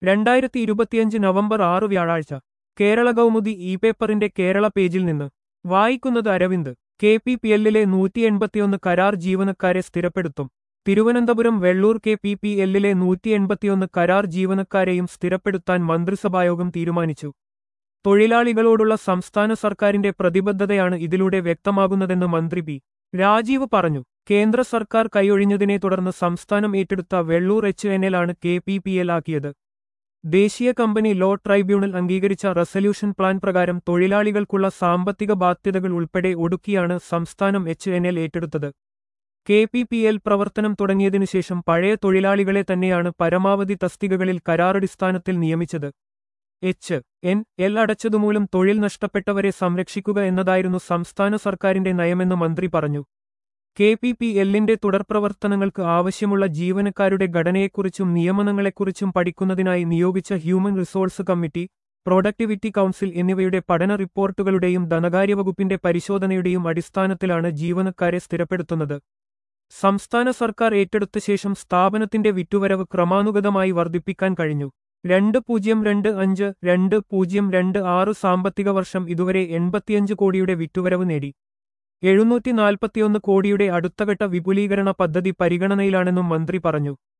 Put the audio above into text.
രണ്ടായിരത്തി ഇരുപത്തിയഞ്ച് നവംബർ ആറ് വ്യാഴാഴ്ച കേരള കൗമുദി ഇ പേപ്പറിന്റെ കേരള പേജിൽ നിന്ന് വായിക്കുന്നത് അരവിന്ദ് കെ പി പി എല്ലിലെ നൂറ്റി എൺപത്തിയൊന്ന് കരാർ ജീവനക്കാരെ സ്ഥിരപ്പെടുത്തും Thiruvananthapuram Vellur K P P എല്ലിലെ നൂറ്റി എൺപത്തിയൊന്ന് കരാർ ജീവനക്കാരെയും സ്ഥിരപ്പെടുത്താൻ മന്ത്രിസഭായോഗം തീരുമാനിച്ചു തൊഴിലാളികളോടുള്ള സംസ്ഥാന സർക്കാരിന്റെ പ്രതിബദ്ധതയാണ് ഇതിലൂടെ വ്യക്തമാകുന്നതെന്ന് മന്ത്രി പി രാജീവ് പറഞ്ഞു കേന്ദ്ര സർക്കാർ കൈയൊഴിഞ്ഞതിനെ തുടർന്ന് സംസ്ഥാനം ഏറ്റെടുത്ത വെള്ളൂർ എച്ച് എൻ എൽ ആണ് കെ പി പി എൽ ആക്കിയത് ദേശീയ കമ്പനി ലോ ട്രൈബ്യൂണൽ അംഗീകരിച്ച റെസല്യൂഷൻ പ്ലാൻ പ്രകാരം തൊഴിലാളികൾക്കുള്ള സാമ്പത്തിക ബാധ്യതകൾ ഉൾപ്പെടെ ഒടുക്കിയാണ് സംസ്ഥാനം എച്ച് എൻ എൽ ഏറ്റെടുത്തത് കെ പി പി എൽ പ്രവർത്തനം തുടങ്ങിയതിനുശേഷം പഴയ തൊഴിലാളികളെ തന്നെയാണ് പരമാവധി തസ്തികകളിൽ കരാറടിസ്ഥാനത്തിൽ നിയമിച്ചത് എച്ച് എൻ എൽ അടച്ചതുമൂലം തൊഴിൽ നഷ്ടപ്പെട്ടവരെ സംരക്ഷിക്കുക എന്നതായിരുന്നു സംസ്ഥാന സർക്കാരിന്റെ നയമെന്ന് മന്ത്രി പറഞ്ഞു കെ പി പി എല്ലിന്റെ തുടർപ്രവർത്തനങ്ങൾക്ക് ആവശ്യമുള്ള ജീവനക്കാരുടെ ഘടനയെക്കുറിച്ചും നിയമനങ്ങളെക്കുറിച്ചും പഠിക്കുന്നതിനായി നിയോഗിച്ച human resource committee productivity council എന്നിവയുടെ പഠന റിപ്പോർട്ടുകളുടെയും ധനകാര്യവകുപ്പിന്റെ പരിശോധനയുടെയും അടിസ്ഥാനത്തിലാണ് ജീവനക്കാരെ സ്ഥിരപ്പെടുത്തുന്നത് സംസ്ഥാന സർക്കാർ ഏറ്റെടുത്ത ശേഷം സ്ഥാപനത്തിന്റെ വിറ്റുവരവ് ക്രമാനുഗതമായി വർദ്ധിപ്പിക്കാൻ കഴിഞ്ഞു രണ്ട് പൂജ്യം രണ്ട് അഞ്ച് രണ്ട് പൂജ്യം രണ്ട് ആറ് സാമ്പത്തിക വർഷം ഇതുവരെ എൺപത്തിയഞ്ച് കോടിയുടെ വിറ്റുവരവ് നേടി എഴുന്നൂറ്റി നാൽപ്പത്തിയൊന്ന് കോടിയുടെ അടുത്തഘട്ട വിപുലീകരണ പദ്ധതി പരിഗണനയിലാണെന്നും മന്ത്രി പറഞ്ഞു